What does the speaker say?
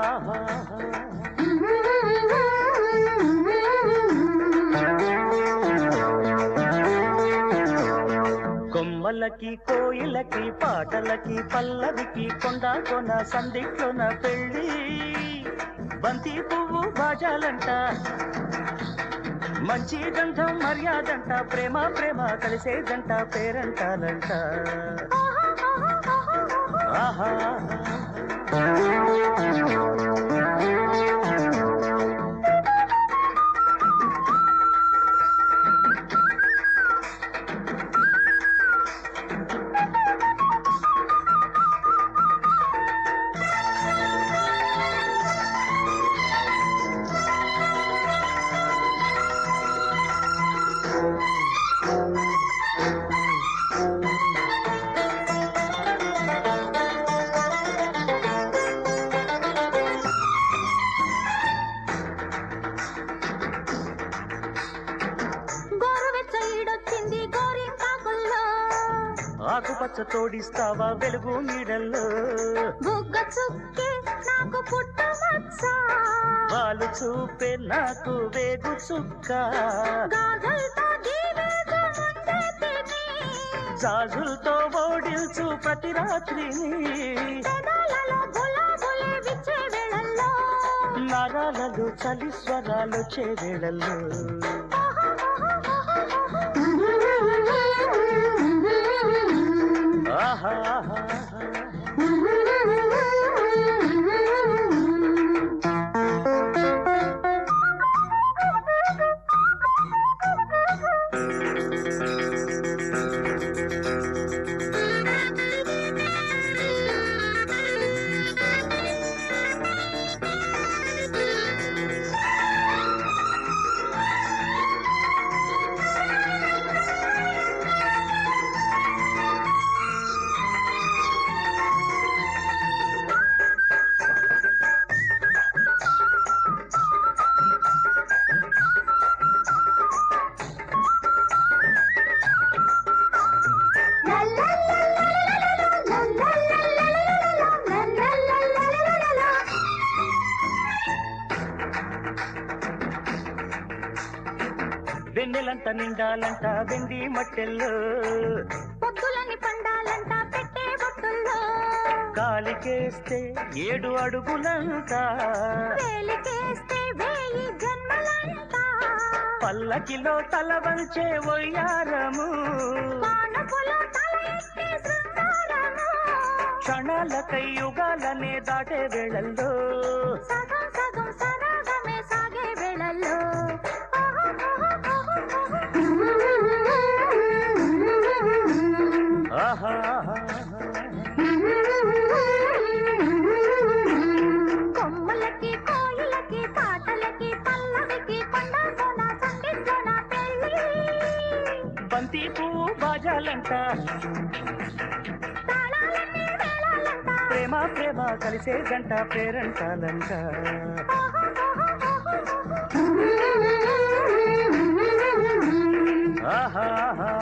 ఆహా కొమ్మలకి కోయిలకి పాటలకి పల్లవికి కొండ కొన సందిట్లోన పెళ్ళి బంతి పువ్వు బాజాలంట మంచి గంధం మర్యాదంట ప్రేమ ప్రేమ కలిసేదంట పేరంటాలంట ఆహా గోరువెచ్చ ఈడొచ్చింది గోరింటాకుల్లో ఆకుపచ్చ తోడిస్తావా వెలుగు నీడల్లో బుగ్గ చుక్కి నాకు పుట్టమచ్చ వాళ్ళు చూపే నాకు వేగు చుక్క గాజులతో దీవేగా ముందెత్తిని జాజులతో ఓడిల్చు ప్రతి రాత్రిని పెదాలలో గులాబులే విచ్చే వేళల్లో నరాలలో చలి స్వరాలు చేవేళల్లో ఆహా ఆహా, ఆహా. వెన్నెలంత నిండాలంట వెండి మట్టెల్లో పొద్దులని పండాలంట పెట్టే బొట్టుల్లో కాలికేస్తే ఏడు అడుగులంట వేలికేస్తే వేయి జన్మలంట పల్లకిలో తల వంచే ఒయ్యారము పానపులో తల ఎత్తే శృంగారము క్షణాలకై యుగాలనే దాటే వేళల్లో సగం సగం సరాగమే సాగే వేళల్లో ఆహా ఆహా, ఆహా. కొమ్మలకి కోయిలకి పాటలకి పల్లవికి కొండ కోన సంగీతోన పెళ్ళి బంతి పువ్వు బాజాలంట తాళాలన్నీ వేళాలంట ప్రేమ ప్రేమ కలిసే గంట పేరంటాలంట ఆహా ఆహా